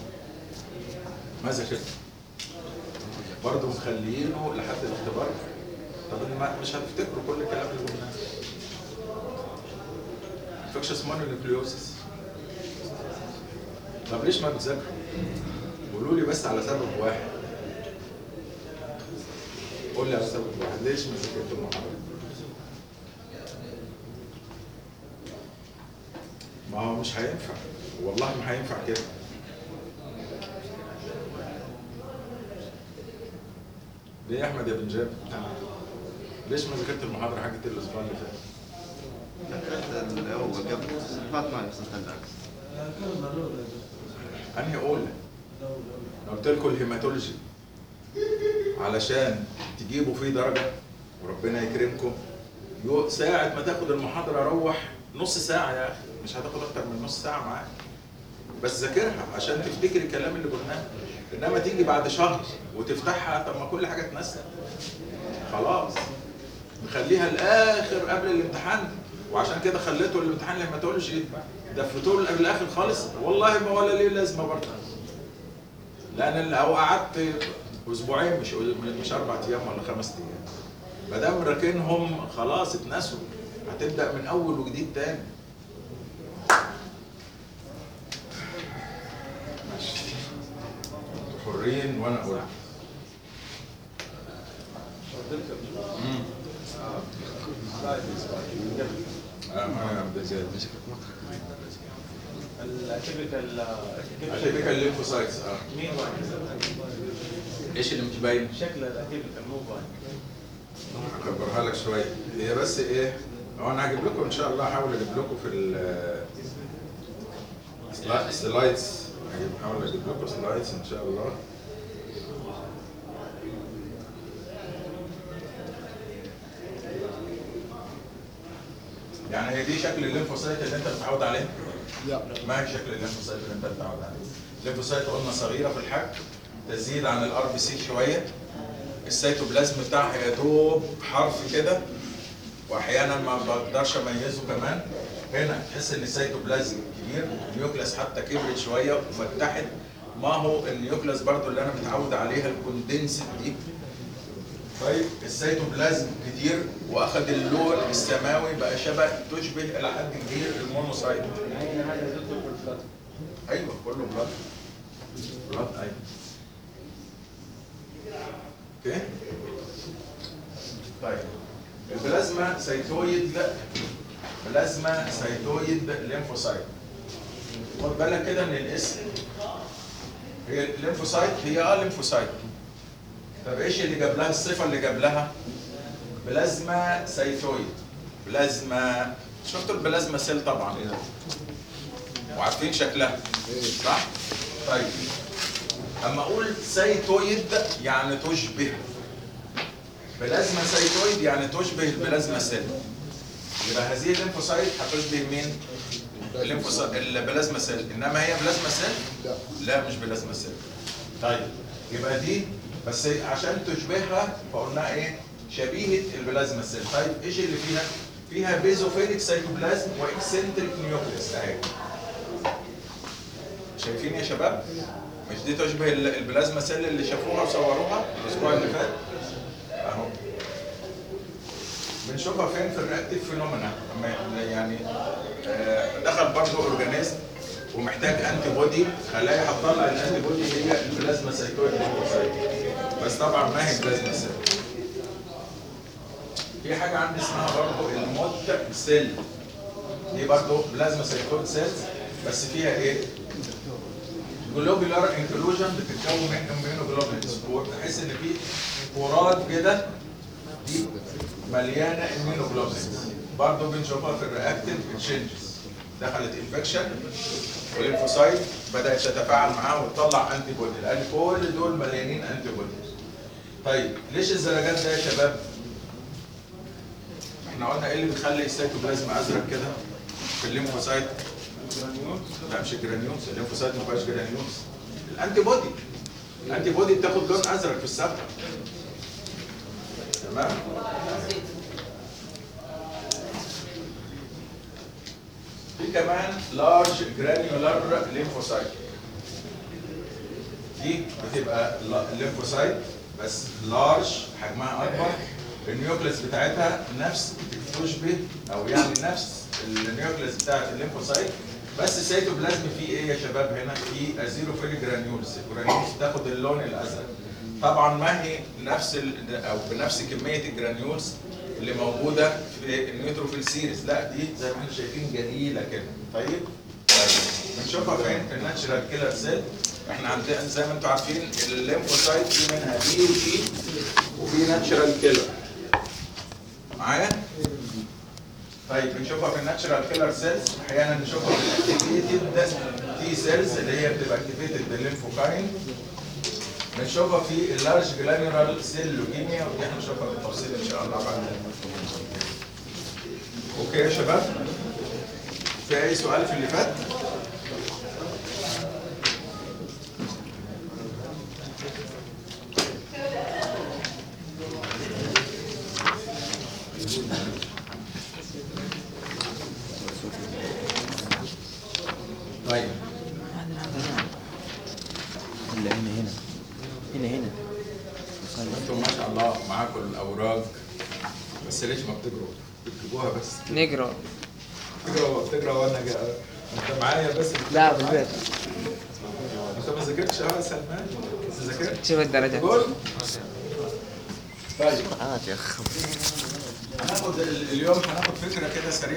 [SPEAKER 1] ماذا كده؟ برضه مخليينه لحد الاختبار طب ما- مش هتفتكروا كل الكلام اللي قلناه انفكشس مونونيوكليوسيس طب ليش ما بتذاكروا؟ قولوا لي بس على سبب واحد قول لي على سبب واحد ليش ما ذاكرتوا المحاضره؟ ما هو مش هينفع والله ما هينفع كده ليه يا احمد يا بن جابر ليش ما ذاكرت المحاضره حقت الاسبوع اللي فات
[SPEAKER 3] ذكرت اللي هو قبل فات معي بس انت العكس
[SPEAKER 1] انهي اولى أنا قلت لكم الهيماتولوجي علشان تجيبوا فيه درجه وربنا يكرمكم يو- ساعة ما تاخد المحاضرة روح نص ساعة يا أخي مش هتاخد أكتر من نص ساعة معاك بس ذاكرها عشان تفتكر الكلام اللي قلناه إنما تيجي بعد شهر وتفتحها طب ما كل حاجة اتنسى خلاص نخليها الآخر قبل الامتحان وعشان كده خليته الامتحان الهيماتولوجي دفتوه للآخر خالص والله ما ولا ليه لازمة برضه لأن لو قعدت أسبوعين مش مش أربع أيام ولا خمس أيام ما دام راكنهم خلاص اتنسوا هتبدا من اول وجديد تاني ماشي انتوا حرين وانا اقول مم. آه، ما أنا بدي أزيد.
[SPEAKER 2] الاتيبيكال
[SPEAKER 1] الاتيبيكال ليمفوسايتس اه
[SPEAKER 2] مين واحد؟
[SPEAKER 1] ايش اللي مش باين؟
[SPEAKER 2] شكل الاتيبيكال مو باين
[SPEAKER 1] هكبرها لك شويه هي بس ايه هو انا هجيب لكم ان شاء الله هحاول اجيب لكم في ال سلايدز هجيب هحاول اجيب لكم سلايدز ان شاء الله يعني هي دي شكل الليمفوسايت اللي انت متعود عليه؟ ما هي شكل الليمفوسايت اللي انت متعود عليه؟ الليمفوسايت قلنا صغيره في الحجم تزيد عن الار بي سي شويه السيتوبلازم بتاعها يا دوب حرف كده واحيانا ما بقدرش اميزه كمان هنا تحس ان السيتوبلازم كبير النيوكلاس حتى كبرت شويه وفتحت ما هو النيوكلاس برضو اللي انا متعود عليها الكوندنسد دي طيب السيتوبلازم كتير واخد اللون السماوي بقى شبه تشبه الى حد كبير المونوسايت
[SPEAKER 2] يعني هذا دكتور في البلاد
[SPEAKER 1] ايوه كله بلاد بلاد ايوه اوكي طيب البلازما سيتويد لا بلازما سيتويد ليمفوسايت خد بالك كده من الاسم هي الليمفوسايت هي اه ليمفوسايت طب ايش اللي جاب لها الصفه اللي جاب لها بلازما سيتويد بلازما شفتوا البلازما سيل طبعا وعارفين شكلها صح؟ طيب اما اقول سيتويد يعني تشبه بلازما سيتويد يعني تشبه البلازما سيل يبقى هذه الليمفوسايت هتشبه مين؟ الليمفوسايت البلازما سيل انما هي بلازما سيل؟
[SPEAKER 6] لا
[SPEAKER 1] لا مش بلازما سيل طيب يبقى دي بس عشان تشبهها فقلنا ايه؟ شبيهة البلازما سيل طيب ايش اللي فيها؟ فيها بيزوفيليك سيتوبلازم واكسنتريك نيوكليس اهي شايفين يا شباب؟ مش دي تشبه ال- البلازما سيل اللي شافوها وصوروها الاسبوع اللي فات؟ اهو بنشوفها فين في الرياكتيف فينومينا لما يعني آه، دخل برضه اورجانيزم ومحتاج انتي بودي خلايا هتطلع الانتي بودي هي البلازما سيتويد ليمفوسايت بس طبعا ما هي بلازما سيل في حاجه عندي اسمها برضه الموت سيل دي برضه بلازما سيتويد سيلز بس فيها ايه؟ جلوبيلار انكلوجن بتتكون من اميونوجلوبولينز تحس ان في كرات كده دي مليانه اميونوجلوبولينز برضه بنشوفها في الرياكتيف تشينجز دخلت انفكشن والليمفوسايت بدات تتفاعل معاها وتطلع انتي بودي لان كل دول مليانين انتي بودي طيب ليش الزلجات ده يا شباب؟ احنا قلنا ايه اللي بيخلي السيتوبلازم ازرق كده في الليمفوسايت لا مش الجرانيوز الليمفوسايت ما فيهاش جرانيوز الانتي بودي الانتي بودي بتاخد لون ازرق في الصبغه تمام في كمان لارج جرانيولار ليمفوسايت دي بتبقى الليمفوسايت بس لارج حجمها اكبر النيوكليس بتاعتها نفس تشبه او يعني نفس النيوكليس بتاعت الليمفوسايت بس السيتوبلازم فيه ايه يا شباب هنا؟ فيه ازيروفيليك جرانيولز، الجرانيولز بتاخد اللون الازرق. طبعا ما هي نفس ال او بنفس كميه الجرانيولز اللي موجوده في النيوتروفيل سيريز، لا دي زي ما احنا شايفين جميله كده، طيب؟ طيب بنشوفها فين؟ في الناتشرال كيلر سيل احنا عندنا زي ما انتم عارفين الليمفوسايت في منها بي وتي وفي ناتشرال كيلر. معايا؟ طيب بنشوفها في الناتشرال كيلر سيلز احيانا نشوفها في الاكتيفيتد تي سيلز اللي هي بتبقى اكتيفيتد بالليمفوكاين بنشوفها في اللارج جلانيولار سيل لوكيميا ودي هنشوفها بالتفصيل ان شاء الله بعد اوكي يا شباب في اي سؤال في اللي فات؟ طيب
[SPEAKER 4] ولا هنا هنا هنا هنا
[SPEAKER 1] انتم ما شاء الله معاكم الاوراق بس ليش ما بتقروا؟ بتكتبوها بس
[SPEAKER 4] نقرا
[SPEAKER 1] بتقرا بتقرا وانا جا... انت معايا بس
[SPEAKER 4] لا في البيت
[SPEAKER 1] انت ما ذاكرتش اه يا سلمان انت ذاكرت
[SPEAKER 4] شوف الدرجات
[SPEAKER 1] قول طيب
[SPEAKER 3] عاد يا اخي
[SPEAKER 1] هناخد ال- اليوم هناخد فكره كده سريعه